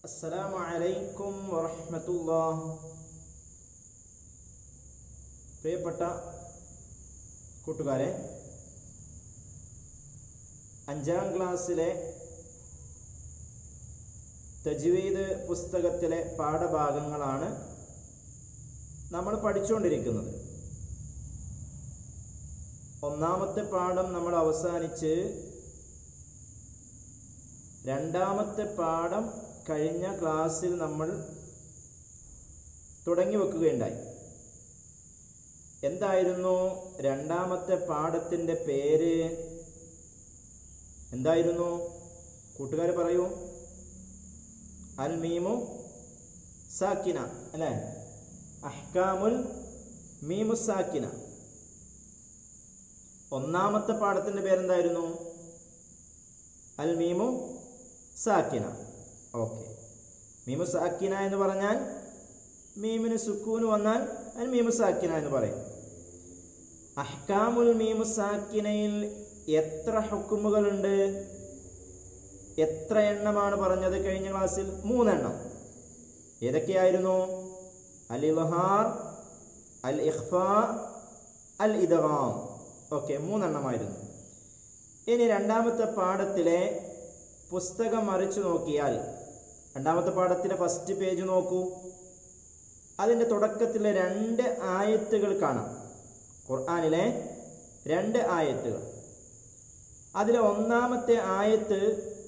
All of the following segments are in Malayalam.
السلام عليكم ورحمة الله പ്രിയപ്പെട്ട കൂട്ടുകാരെ അഞ്ചാം ക്ലാസ്സിലെ തജ്വീദ് പുസ്തകത്തിലെ പാഠഭാഗങ്ങളാണ് നമ്മൾ പഠിച്ചുകൊണ്ടിരിക്കുന്നത് ഒന്നാമത്തെ പാഠം നമ്മൾ അവസാനിച്ച് രണ്ടാമത്തെ പാഠം കഴിഞ്ഞ ക്ലാസ്സിൽ നമ്മൾ തുടങ്ങി വെക്കുകയുണ്ടായി എന്തായിരുന്നു രണ്ടാമത്തെ പാഠത്തിന്റെ പേര് എന്തായിരുന്നു കൂട്ടുകാർ പറയൂ അൽ മീമു സാക്കിന അല്ലേ അഹ്കാമുൽ മീമു സാക്കിന ഒന്നാമത്തെ പാഠത്തിന്റെ പേരെന്തായിരുന്നു അൽ മീമു സാക്കിന ഓക്കെ മീമു സാക്കിന എന്ന് പറഞ്ഞാൽ മീമിന് സുക്കൂന് വന്നാൽ അൽ മീമു സാക്കിന എന്ന് പറയും അഹ്കാമുൽ മീമു സാക്കിനയിൽ എത്ര ഹുക്കുമുകളുണ്ട് എത്ര എണ്ണമാണ് പറഞ്ഞത് കഴിഞ്ഞ ക്ലാസ്സിൽ മൂന്നെണ്ണം ഏതൊക്കെയായിരുന്നു അൽ ഇൽഹാർ അൽ ഇഖ്ഫ അൽ ഇദ്ഗാം ഓക്കെ മൂന്നെണ്ണമായിരുന്നു ഇനി രണ്ടാമത്തെ പാഠത്തിലെ പുസ്തകം മറിച്ചു നോക്കിയാൽ രണ്ടാമത്തെ പാഠത്തിലെ ഫസ്റ്റ് പേജ് നോക്കൂ അതിൻ്റെ തുടക്കത്തിലെ രണ്ട് ആയത്തുകൾ കാണാം ഖുർആാനിലെ രണ്ട് ആയത്തുകൾ അതിലെ ഒന്നാമത്തെ ആയത്ത്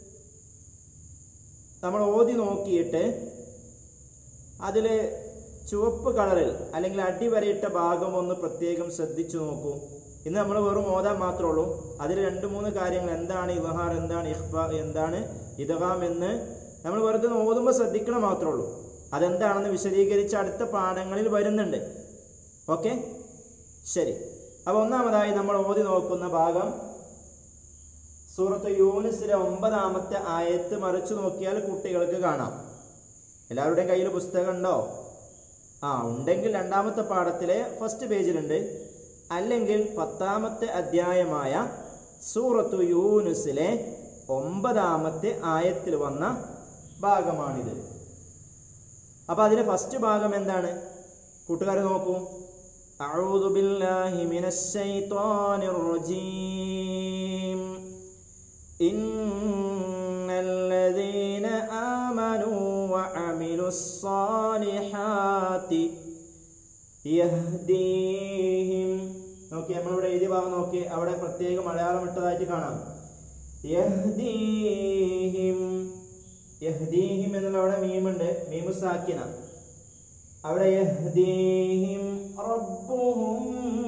നമ്മൾ ഓതി നോക്കിയിട്ട് അതിൽ ചുവപ്പ് കളറിൽ അല്ലെങ്കിൽ അടിവരയിട്ട ഭാഗം ഒന്ന് പ്രത്യേകം ശ്രദ്ധിച്ചു നോക്കൂ ഇന്ന് നമ്മൾ വെറും ഓതാൻ മാത്രമേ ഉള്ളൂ അതിൽ രണ്ട് മൂന്ന് കാര്യങ്ങൾ എന്താണ് ഇവഹാർ എന്താണ് ഇഹ്ബ എന്താണ് ഇതഹാം എന്ന് നമ്മൾ വെറുതെ ഓതുമ്പോൾ ശ്രദ്ധിക്കണം മാത്രമേ ഉള്ളൂ അതെന്താണെന്ന് വിശദീകരിച്ച് അടുത്ത പാഠങ്ങളിൽ വരുന്നുണ്ട് ഓക്കെ ശരി അപ്പൊ ഒന്നാമതായി നമ്മൾ ഓതി നോക്കുന്ന ഭാഗം സൂറത്ത് യൂനിസിലെ ഒമ്പതാമത്തെ ആയത്ത് മറിച്ചു നോക്കിയാൽ കുട്ടികൾക്ക് കാണാം എല്ലാവരുടെയും കയ്യിൽ പുസ്തകം ഉണ്ടോ ആ ഉണ്ടെങ്കിൽ രണ്ടാമത്തെ പാഠത്തിലെ ഫസ്റ്റ് പേജിലുണ്ട് അല്ലെങ്കിൽ പത്താമത്തെ അധ്യായമായ സൂറത്തു യൂനുസിലെ ഒമ്പതാമത്തെ ആയത്തിൽ വന്ന ഭാഗമാണിത് അപ്പൊ അതിലെ ഫസ്റ്റ് ഭാഗം എന്താണ് കൂട്ടുകാരെ നോക്കൂ أعوذ بالله من الشيطان الرجيم إن الذين آمنوا وعملوا الصالحات يهديهم നോക്കി നമ്മളിവിടെ എഴുതിയ ഭാഗം നോക്കി അവിടെ പ്രത്യേകം മലയാളം ഇട്ടതായിട്ട് കാണാം യഹ്ദീഹിം യഹ്ദീഹിം എന്നുള്ള അവിടെ മീമുണ്ട് മീമു സാക്കിന അവിടെ യഹ്ദീഹിം റബ്ബുഹും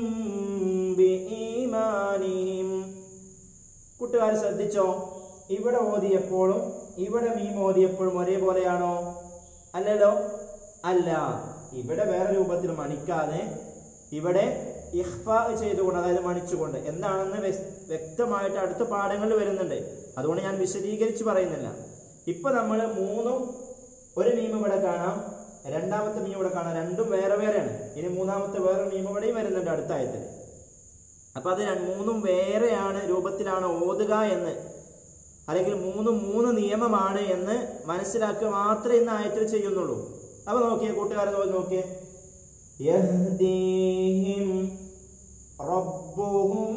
ബിഈമാനിഹിം കൂട്ടുകാർ ശ്രദ്ധിച്ചോ ഇവിടെ ഓതിയപ്പോഴും ഇവിടെ മീം ഓതിയപ്പോഴും ഒരേപോലെയാണോ അല്ലല്ലോ അല്ല ഇവിടെ വേറെ രൂപത്തിൽ മണിക്കാതെ ഇവിടെ ഇഹ്ഫ ചെയ്തുകൊണ്ട് അതായത് മണിച്ചുകൊണ്ട് എന്താണെന്ന് വ്യക്തമായിട്ട് അടുത്ത പാഠങ്ങളിൽ വരുന്നുണ്ട് അതുകൊണ്ട് ഞാൻ വിശദീകരിച്ച് പറയുന്നില്ല ഇപ്പൊ നമ്മൾ മൂന്നും ഒരു മീം ഇവിടെ കാണാം രണ്ടാമത്തെ മീം ഇവിടെ കാണാം രണ്ടും വേറെ വേറെയാണ് ഇനി മൂന്നാമത്തെ വേറെ മീം ഇവിടെയും വരുന്നുണ്ട് അടുത്ത ആയത്തിൽ അപ്പൊ അത് മൂന്നും വേറെയാണ് രൂപത്തിലാണ് ഓതുക എന്ന് അല്ലെങ്കിൽ മൂന്നും മൂന്ന് നിയമമാണ് എന്ന് മനസ്സിലാക്കുക മാത്രമേ ഇന്ന് ആയത്തിൽ ചെയ്യുന്നുള്ളൂ അപ്പൊ നോക്കിയേ കൂട്ടുകാരെ നോക്കിയേ യഹ്ദീഹിം റബ്ബുഹും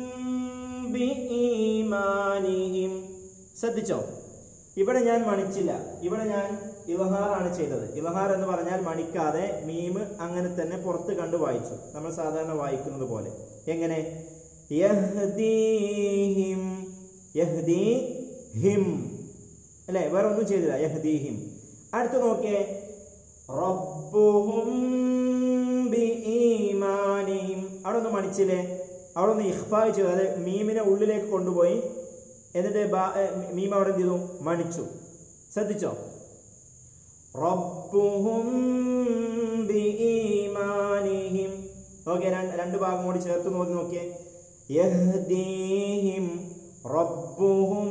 ബിഈമാനിഹിം ശ്രദ്ധിച്ചോ ഇവിടെ ഞാൻ മണിച്ചില്ല ഇവിടെ ഞാൻ ഇവഹാറാണ് ചെയ്തത് ഇവഹാർ എന്ന് പറഞ്ഞാൽ മണിക്കാതെ മീം അങ്ങനെ തന്നെ പുറത്ത് കണ്ടു വായിച്ചു നമ്മൾ സാധാരണ വായിക്കുന്നത് പോലെ എങ്ങനെ യഹ്ദീഹിം യഹ്ദീഹിം അല്ലെ വേറെ ഒന്നും ചെയ്തില്ല യഹ്ദീഹിം അടുത്ത് നോക്കിയേ റബ്ബുഹും ബിഈമാനിഹിം അവിടെ ഒന്ന് മണിച്ചില്ലേ അവിടെ ഒന്ന് ഇഹ്ഫാ ചെയ്തു അതായത് മീമിനെ ഉള്ളിലേക്ക് കൊണ്ടുപോയി എന്നിട്ട് മീം അവിടെ എന്ത് ചെയ്തു മണിച്ചു ശ്രദ്ധിച്ചോ റബ്ബുഹും ബിഈമാനിഹിം ഓക്കെ രണ്ട് ഭാഗം കൂടി ചേർത്ത് നോക്കി നോക്കിയേ യഹ്ദീഹിം റബ്ബുഹും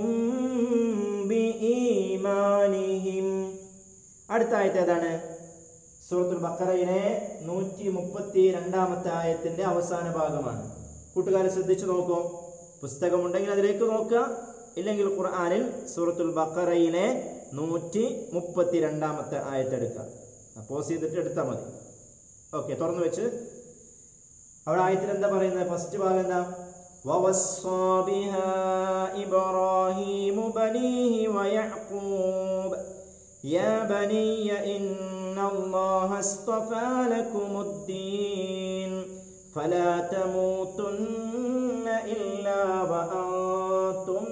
ബിഈമാനിഹിം അടുത്ത ആയത്ത് ഏതാണ് സൂറത്തുൽ ബക്കറയിലെ നൂറ്റി മുപ്പത്തി രണ്ടാമത്തെ ആയത്തിന്റെ അവസാന ഭാഗമാണ് കൂട്ടുകാരെ ശ്രദ്ധിച്ചു നോക്കൂ പുസ്തകമുണ്ടെങ്കിൽ അതിലേക്ക് നോക്കുക ഇല്ലെങ്കിൽ ഖുർആനിൽ സൂറത്തുൽ ബക്കറയിലെ നൂറ്റി മുപ്പത്തി രണ്ടാമത്തെ ആയത്തെടുക്കുക പോസ് ചെയ്തിട്ട് എടുത്താൽ മതി ഓക്കെ തുറന്നു വെച്ച് അവിടെ ആയത്തിൽ എന്താ പറയുന്നത് ഫസ്റ്റ് ഭാഗം എന്താ ووصى بها إبراهيم بنيه ويعقوب يا بني إن الله اصطفى لكم الدين فلا تموتن إلا وأنتم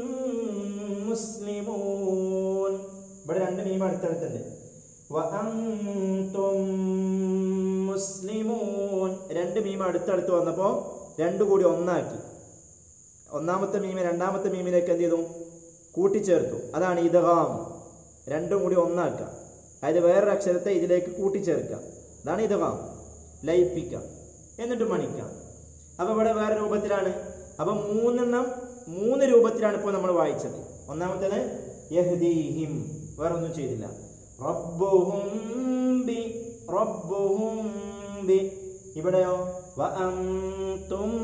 مسلمون ഇവിടെ രണ്ട് മീം അടുത്തടുത്തുണ്ട് വഅൻതും മുസ്ലിമൂൻ രണ്ട് മീം അടുത്തടുത്ത് വന്നപ്പോ രണ്ടു കൂടി ഒന്നാക്കി ഒന്നാമത്തെ മീമ രണ്ടാമത്തെ മീമിലേക്ക് എന്ത് ചെയ്തു കൂട്ടിച്ചേർത്തു അതാണ് ഇദഗാം രണ്ടും കൂടി ഒന്നാക്കുക അതായത് വേറൊരു അക്ഷരത്തെ ഇതിലേക്ക് കൂട്ടിച്ചേർക്കുക അതാണ് ഇദഗാം ലയിപ്പിക്കുക എന്നിട്ട് മണിക്കുക അപ്പൊ ഇവിടെ വേറെ രൂപത്തിലാണ് അപ്പൊ മൂന്നെണ്ണം മൂന്ന് രൂപത്തിലാണ് ഇപ്പോൾ നമ്മൾ വായിച്ചത് ഒന്നാമത്തേത് യഹ്ദീഹിം വേറൊന്നും ചെയ്തില്ല റബ്ബുഹും ബി റബ്ബുഹും ബി ഇവിടെയോ വഅൻതും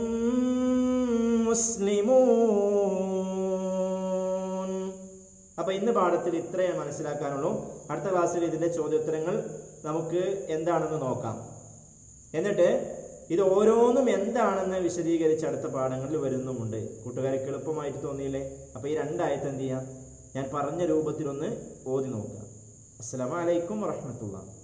മുസ്ലിമൂൻ അപ്പൊ ഇന്ന് പാഠത്തിൽ ഇത്രയേ മനസ്സിലാക്കാനുള്ളൂ അടുത്ത ക്ലാസ്സിൽ ഇതിന്റെ ചോദ്യോത്തരങ്ങൾ നമുക്ക് എന്താണെന്ന് നോക്കാം എന്നിട്ട് ഇത് ഓരോന്നും എന്താണെന്ന് വിശദീകരിച്ച് അടുത്ത പാഠങ്ങളിൽ വരുന്നുമുണ്ട് കൂട്ടുകാർക്ക് എളുപ്പമായിട്ട് തോന്നിയില്ലേ അപ്പൊ ഈ രണ്ടായത്ത് എന്ത് ചെയ്യാം ഞാൻ പറഞ്ഞ രൂപത്തിലൊന്ന് ഓതി നോക്കുക അസ്സലാമലൈക്കും വറഹമത്തുള്ള